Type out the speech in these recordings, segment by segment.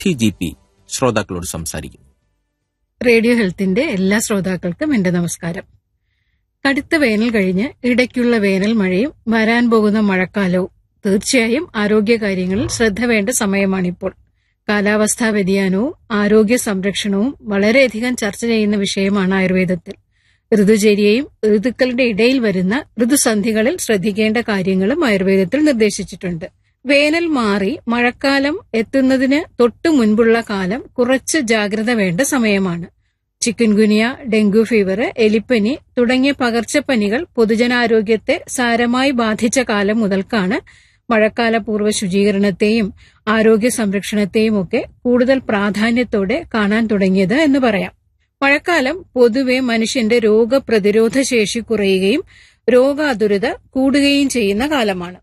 T G P ശ്രോതാക്കളോട് സംസാരിക്കുന്നു radio ഹെൽത്തിന്റെ എല്ലാ ശ്രോതാക്കൾക്കും എന്റെ നമസ്കാരം കടുത്ത വേനൽ കഴിഞ്ഞ് ഇടയ്ക്കുള്ള വേനൽ മഴയും വരാൻ പോകുന്ന മഴക്കാലവും തീർച്ചയായും ആരോഗ്യകാര്യങ്ങളിൽ ശ്രദ്ധ വേണ്ട സമയമാണിപ്പോൾ കാലാവസ്ഥാ വ്യതിയാനവും ആരോഗ്യ സംരക്ഷണവും വളരെയധികം ചർച്ച ചെയ്യുന്ന വിഷയമാണ് ആയുർവേദത്തിൽ ഋതുചര്യയും ഋതുക്കളുടെ ഇടയിൽ വരുന്ന ഋതുസന്ധികളിൽ ശ്രദ്ധിക്കേണ്ട കാര്യങ്ങളും ആയുർവേദത്തിൽ നിർദ്ദേശിച്ചിട്ടുണ്ട് വേനൽ മാറി മഴക്കാലം എത്തുന്നതിന് തൊട്ടു മുൻപുള്ള കാലം കുറച്ച് ജാഗ്രത വേണ്ട സമയമാണ് ചിക്കൻഗുനിയ ഡെങ്കു ഫീവർ എലിപ്പനി തുടങ്ങിയ പകർച്ചപ്പനികൾ പൊതുജനാരോഗ്യത്തെ സാരമായി ബാധിച്ച കാലം മുതൽക്കാണ് മഴക്കാല പൂർവ്വ ശുചീകരണത്തെയും ആരോഗ്യ സംരക്ഷണത്തെയും ഒക്കെ കൂടുതൽ പ്രാധാന്യത്തോടെ കാണാൻ തുടങ്ങിയത് എന്ന് പറയാം മഴക്കാലം പൊതുവെ മനുഷ്യന്റെ രോഗപ്രതിരോധ ശേഷി കുറയുകയും രോഗാതുരത കൂടുകയും ചെയ്യുന്ന കാലമാണ്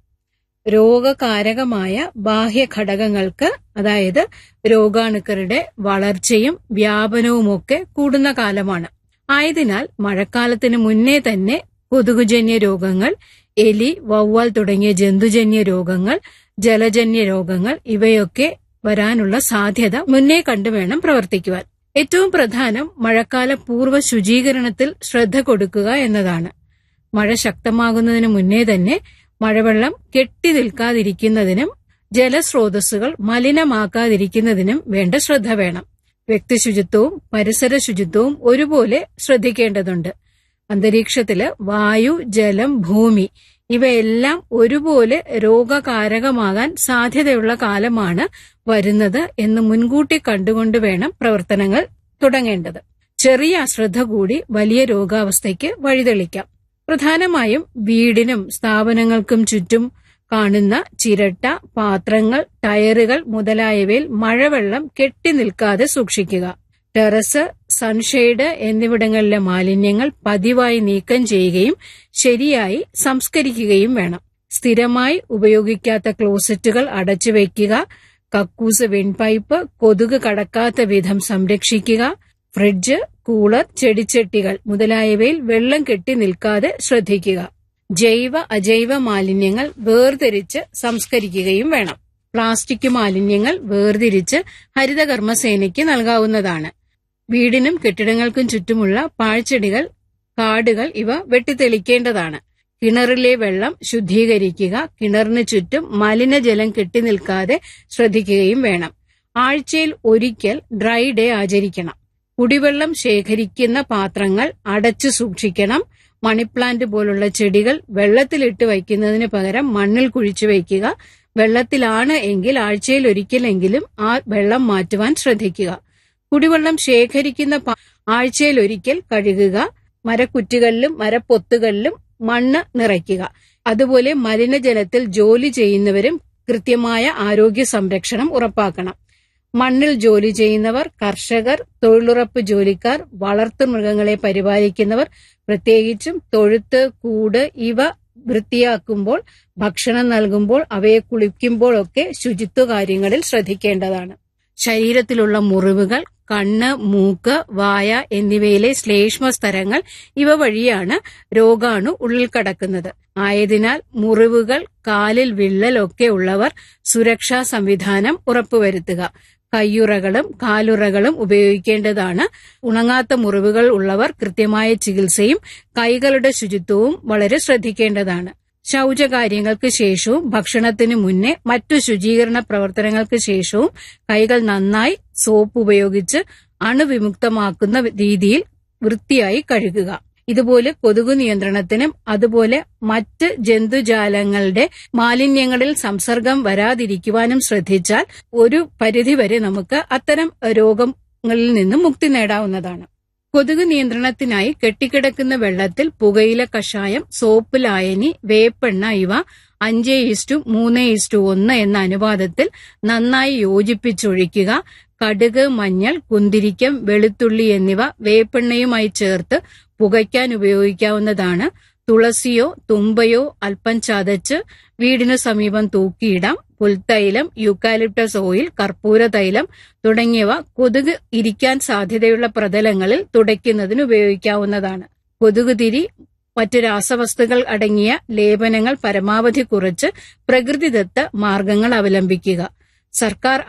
രോഗകാരകമായ ബാഹ്യ ഘടകങ്ങൾക്ക് അതായത് രോഗാണുക്കളുടെ വളർച്ചയും വ്യാപനവുമൊക്കെ കൂടുന്ന കാലമാണ് ആയതിനാൽ മഴക്കാലത്തിന് മുന്നേ തന്നെ കൊതുകുജന്യ രോഗങ്ങൾ എലി വവ്വാൽ തുടങ്ങിയ ജന്തുജന്യ രോഗങ്ങൾ ജലജന്യ രോഗങ്ങൾ ഇവയൊക്കെ വരാനുള്ള സാധ്യത മുന്നേ കണ്ടു വേണം പ്രവർത്തിക്കുവാൻ ഏറ്റവും പ്രധാനം മഴക്കാല പൂർവ്വ ശുചീകരണത്തിൽ ശ്രദ്ധ കൊടുക്കുക എന്നതാണ് മഴ ശക്തമാകുന്നതിന് മുന്നേ തന്നെ മഴവെള്ളം കെട്ടി നിൽക്കാതിരിക്കുന്നതിനും ജലസ്രോതസ്സുകൾ മലിനമാക്കാതിരിക്കുന്നതിനും വേണ്ട ശ്രദ്ധ വേണം വ്യക്തിശുചിത്വവും പരിസര ശുചിത്വവും ഒരുപോലെ ശ്രദ്ധിക്കേണ്ടതുണ്ട് അന്തരീക്ഷത്തില് വായു ജലം ഭൂമി ഇവയെല്ലാം ഒരുപോലെ രോഗകാരകമാകാൻ സാധ്യതയുള്ള കാലമാണ് വരുന്നത് എന്ന് മുൻകൂട്ടി കണ്ടുകൊണ്ട് വേണം പ്രവർത്തനങ്ങൾ തുടങ്ങേണ്ടത് ചെറിയ അശ്രദ്ധ കൂടി വലിയ രോഗാവസ്ഥയ്ക്ക് വഴിതെളിക്കാം പ്രധാനമായും വീടിനും സ്ഥാപനങ്ങൾക്കും ചുറ്റും കാണുന്ന ചിരട്ട പാത്രങ്ങൾ ടയറുകൾ മുതലായവയിൽ മഴവെള്ളം കെട്ടി നിൽക്കാതെ സൂക്ഷിക്കുക ടെറസ് സൺഷെയ്ഡ് എന്നിവിടങ്ങളിലെ മാലിന്യങ്ങൾ പതിവായി നീക്കം ചെയ്യുകയും ശരിയായി സംസ്കരിക്കുകയും വേണം സ്ഥിരമായി ഉപയോഗിക്കാത്ത ക്ലോസറ്റുകൾ അടച്ചുവെക്കുക കക്കൂസ് വെൺപൈപ്പ് കൊതുക് കടക്കാത്ത വിധം സംരക്ഷിക്കുക ഫ്രിഡ്ജ് കൂളർ ചെടിച്ചട്ടികൾ മുതലായവയിൽ വെള്ളം കെട്ടി നിൽക്കാതെ ശ്രദ്ധിക്കുക ജൈവ അജൈവ മാലിന്യങ്ങൾ വേർതിരിച്ച് സംസ്കരിക്കുകയും വേണം പ്ലാസ്റ്റിക് മാലിന്യങ്ങൾ വേർതിരിച്ച് ഹരിതകർമ്മസേനയ്ക്ക് നൽകാവുന്നതാണ് വീടിനും കെട്ടിടങ്ങൾക്കും ചുറ്റുമുള്ള പാഴ്ചെടികൾ കാടുകൾ ഇവ വെട്ടിത്തെളിക്കേണ്ടതാണ് കിണറിലെ വെള്ളം ശുദ്ധീകരിക്കുക കിണറിന് ചുറ്റും മലിനജലം കെട്ടിനിൽക്കാതെ ശ്രദ്ധിക്കുകയും വേണം ആഴ്ചയിൽ ഒരിക്കൽ ഡ്രൈ ഡേ ആചരിക്കണം കുടിവെള്ളം ശേഖരിക്കുന്ന പാത്രങ്ങൾ അടച്ചു സൂക്ഷിക്കണം മണിപ്ലാന്റ് പോലുള്ള ചെടികൾ വെള്ളത്തിലിട്ട് വയ്ക്കുന്നതിന് പകരം മണ്ണിൽ കുഴിച്ചു വയ്ക്കുക വെള്ളത്തിലാണ് എങ്കിൽ ആഴ്ചയിൽ ഒരിക്കലെങ്കിലും ആ വെള്ളം മാറ്റുവാൻ ശ്രദ്ധിക്കുക കുടിവെള്ളം ശേഖരിക്കുന്ന ആഴ്ചയിൽ ഒരിക്കൽ കഴുകുക മരക്കുറ്റികളിലും മരപ്പൊത്തുകളിലും മണ്ണ് നിറയ്ക്കുക അതുപോലെ മലിനജലത്തിൽ ജോലി ചെയ്യുന്നവരും കൃത്യമായ ആരോഗ്യ സംരക്ഷണം ഉറപ്പാക്കണം മണ്ണിൽ ജോലി ചെയ്യുന്നവർ കർഷകർ തൊഴിലുറപ്പ് ജോലിക്കാർ വളർത്തുമൃഗങ്ങളെ പരിപാലിക്കുന്നവർ പ്രത്യേകിച്ചും തൊഴുത്ത് കൂട് ഇവ വൃത്തിയാക്കുമ്പോൾ ഭക്ഷണം നൽകുമ്പോൾ അവയെ കുളിക്കുമ്പോഴൊക്കെ ശുചിത്വ കാര്യങ്ങളിൽ ശ്രദ്ധിക്കേണ്ടതാണ് ശരീരത്തിലുള്ള മുറിവുകൾ കണ്ണ് മൂക്ക് വായ എന്നിവയിലെ ശ്ലേഷ്മ സ്തരങ്ങൾ ഇവ വഴിയാണ് രോഗാണു ഉള്ളിൽ കടക്കുന്നത് ആയതിനാൽ മുറിവുകൾ കാലിൽ വിള്ളൽ ഒക്കെ ഉള്ളവർ സുരക്ഷാ സംവിധാനം ഉറപ്പുവരുത്തുക കയ്യുറകളും കാലുറകളും ഉപയോഗിക്കേണ്ടതാണ് ഉണങ്ങാത്ത മുറിവുകൾ ഉള്ളവർ കൃത്യമായ ചികിത്സയും കൈകളുടെ ശുചിത്വവും വളരെ ശ്രദ്ധിക്കേണ്ടതാണ് ശൗചകാര്യങ്ങൾക്ക് ശേഷവും ഭക്ഷണത്തിന് മുന്നേ മറ്റു ശുചീകരണ പ്രവർത്തനങ്ങൾക്ക് ശേഷവും കൈകൾ നന്നായി സോപ്പ് ഉപയോഗിച്ച് അണുവിമുക്തമാക്കുന്ന രീതിയിൽ വൃത്തിയായി കഴുകുക ഇതുപോലെ കൊതുകു നിയന്ത്രണത്തിനും അതുപോലെ മറ്റ് ജന്തുജാലങ്ങളുടെ മാലിന്യങ്ങളിൽ സംസർഗം വരാതിരിക്കുവാനും ശ്രദ്ധിച്ചാൽ ഒരു പരിധിവരെ നമുക്ക് അത്തരം രോഗങ്ങളിൽ നിന്നും മുക്തി നേടാവുന്നതാണ് കൊതുക് നിയന്ത്രണത്തിനായി കെട്ടിക്കിടക്കുന്ന വെള്ളത്തിൽ പുകയില കഷായം സോപ്പ് ലായനി വേപ്പെണ്ണ ഇവ അഞ്ച് ഇസ്റ്റു മൂന്ന് ഇസ്റ്റു ഒന്ന് എന്ന അനുപാതത്തിൽ നന്നായി യോജിപ്പിച്ചൊഴിക്കുക കടുക് മഞ്ഞൾ കുന്തിരിക്കം വെളുത്തുള്ളി എന്നിവ വേപ്പെണ്ണയുമായി ചേർത്ത് പുകയ്ക്കാൻ ഉപയോഗിക്കാവുന്നതാണ് തുളസിയോ തുമ്പയോ അല്പം ചതച്ച് വീടിനു സമീപം തൂക്കിയിടാം പുൽത്തൈലം യൂക്കാലിപ്റ്റസ് ഓയിൽ കർപ്പൂര തൈലം തുടങ്ങിയവ കൊതുക് ഇരിക്കാൻ സാധ്യതയുള്ള പ്രതലങ്ങളിൽ തുടയ്ക്കുന്നതിന് ഉപയോഗിക്കാവുന്നതാണ് കൊതുക് തിരി മറ്റ് രാസവസ്തുക്കൾ അടങ്ങിയ ലേപനങ്ങൾ പരമാവധി കുറച്ച് പ്രകൃതിദത്ത മാർഗങ്ങൾ അവലംബിക്കുക സർക്കാർ